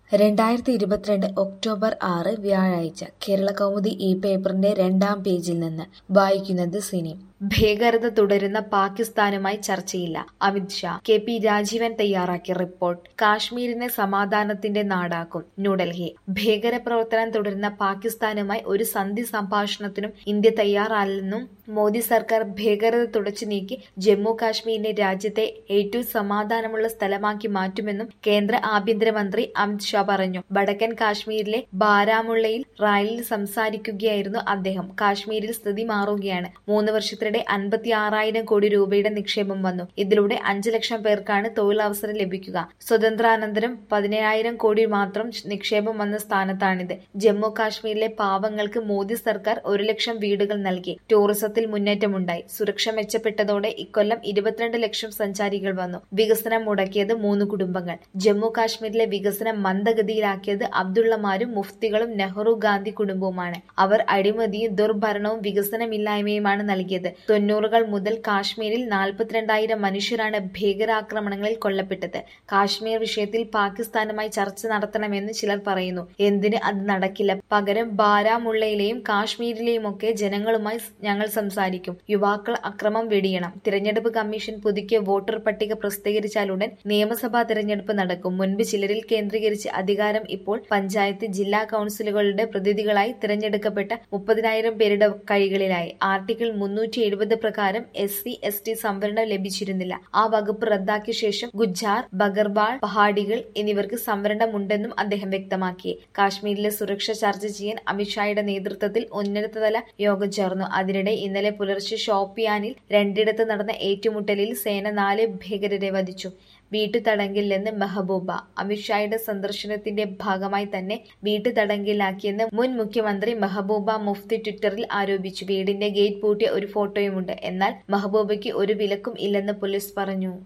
രണ്ടായിരത്തി ഇരുപത്തിരണ്ട് ഒക്ടോബർ ആറ് വ്യാഴാഴ്ച കേരളകൗമുദി ഈ പേപ്പറിന്റെ രണ്ടാം പേജിൽ നിന്ന് വായിക്കുന്നത് സിനി ഭീകരത തുടരുന്ന പാകിസ്ഥാനുമായി ചർച്ചയില്ല അമിത് ഷാ കെ പി രാജീവൻ തയ്യാറാക്കിയ റിപ്പോർട്ട് കാശ്മീരിനെ സമാധാനത്തിന്റെ നാടാക്കും ന്യൂഡൽഹി ഭീകരപ്രവർത്തനം തുടരുന്ന പാകിസ്ഥാനുമായി ഒരു സന്ധി സംഭാഷണത്തിനും ഇന്ത്യ തയ്യാറല്ലെന്നും മോദി സർക്കാർ ഭീകരത തുടച്ചു നീക്കി ജമ്മു കാശ്മീരിനെ രാജ്യത്തെ ഏറ്റവും സമാധാനമുള്ള സ്ഥലമാക്കി മാറ്റുമെന്നും കേന്ദ്ര ആഭ്യന്തരമന്ത്രി അമിത് ഷാ പറഞ്ഞു വടക്കൻ കാശ്മീരിലെ ബാരാമുള്ളയിൽ റാലിയിൽ സംസാരിക്കുകയായിരുന്നു അദ്ദേഹം കാശ്മീരിൽ സ്ഥിതി മാറുകയാണ് മൂന്ന് വർഷത്തിനിടെ അൻപത്തി ആറായിരം കോടി രൂപയുടെ നിക്ഷേപം വന്നു ഇതിലൂടെ അഞ്ച് ലക്ഷം പേർക്കാണ് തൊഴിലവസരം ലഭിക്കുക സ്വതന്ത്രാനന്തരം പതിനേഴായിരം കോടി മാത്രം നിക്ഷേപം വന്ന സ്ഥാനത്താണിത് ജമ്മു കാശ്മീരിലെ പാവങ്ങൾക്ക് മോദി സർക്കാർ ഒരു ലക്ഷം വീടുകൾ നൽകി ടൂറിസത്തിൽ മുന്നേറ്റമുണ്ടായി സുരക്ഷ മെച്ചപ്പെട്ടതോടെ ഇക്കൊല്ലം ഇരുപത്തിരണ്ട് ലക്ഷം സഞ്ചാരികൾ വന്നു വികസനം മുടക്കിയത് മൂന്ന് കുടുംബങ്ങൾ ജമ്മു കാശ്മീരിലെ വികസനം മന്ദഗതിയിലാക്കിയത് അബ്ദുള്ളമാരും മുഫ്തികളും നെഹ്റു ഗാന്ധി കുടുംബവുമാണ് അവർ അഴിമതിയും ദുർഭരണവും വികസനമില്ലായ്മയുമാണ് നൽകിയത് തൊണ്ണൂറുകൾ മുതൽ കാശ്മീരിൽ നാൽപ്പത്തിരണ്ടായിരം മനുഷ്യരാണ് ഭീകരാക്രമണങ്ങളിൽ കൊല്ലപ്പെട്ടത് കാശ്മീർ വിഷയത്തിൽ പാകിസ്ഥാനുമായി ചർച്ച നടത്തണമെന്ന് ചിലർ പറയുന്നു എന്തിന് അത് നടക്കില്ല പകരം ബാരാമുള്ളയിലെയും കാശ്മീരിലെയുമൊക്കെ ജനങ്ങളുമായി ഞങ്ങൾ സംസാരിക്കും യുവാക്കൾ അക്രമം വെടിയണം തിരഞ്ഞെടുപ്പ് കമ്മീഷൻ പുതുക്കിയ വോട്ടർ പട്ടിക പ്രസിദ്ധീകരിച്ചാലുടൻ നിയമസഭാ തിരഞ്ഞെടുപ്പ് നടക്കും മുൻപ് ചിലരിൽ കേന്ദ്രീകരിച്ച് അധികാരം ഇപ്പോൾ പഞ്ചായത്ത് ജില്ലാ കൌൺസിലുകളുടെ പ്രതിനിധികളായി തിരഞ്ഞെടുക്കപ്പെട്ട മുപ്പതിനായിരം പേരുടെ കൈകളിലായി ആർട്ടിക്കിൾ മുന്നൂറ്റി എഴുപത് പ്രകാരം എസ് സി എസ് ടി സംവരണം ലഭിച്ചിരുന്നില്ല ആ വകുപ്പ് റദ്ദാക്കിയ ശേഷം ഗുജ്ജാർ ബഗർവാൾ പഹാഡികൾ എന്നിവർക്ക് സംവരണമുണ്ടെന്നും അദ്ദേഹം വ്യക്തമാക്കി കാശ്മീരിലെ സുരക്ഷ ചർച്ച ചെയ്യാൻ അമിത്ഷായുടെ നേതൃത്വത്തിൽ ഉന്നതതല യോഗം ചേർന്നു അതിനിടെ ഇന്നലെ പുലർച്ചെ ഷോപ്പിയാനിൽ രണ്ടിടത്ത് നടന്ന ഏറ്റുമുട്ടലിൽ സേന നാല് ഭീകരരെ വധിച്ചു വീട്ടുതടങ്കിലെന്ന് മെഹബൂബ അമിത്ഷായുടെ സന്ദർശനത്തിന്റെ ഭാഗമായി തന്നെ വീട്ടുതടങ്കിലാക്കിയെന്ന് മുൻ മുഖ്യമന്ത്രി മെഹബൂബ മുഫ്തി ട്വിറ്ററിൽ ആരോപിച്ചു വീടിന്റെ ഗേറ്റ് പൂട്ടിയ ഒരു ഫോട്ടോയുമുണ്ട് എന്നാൽ മെഹബൂബയ്ക്ക് ഒരു വിലക്കും ഇല്ലെന്ന് പോലീസ് പറഞ്ഞു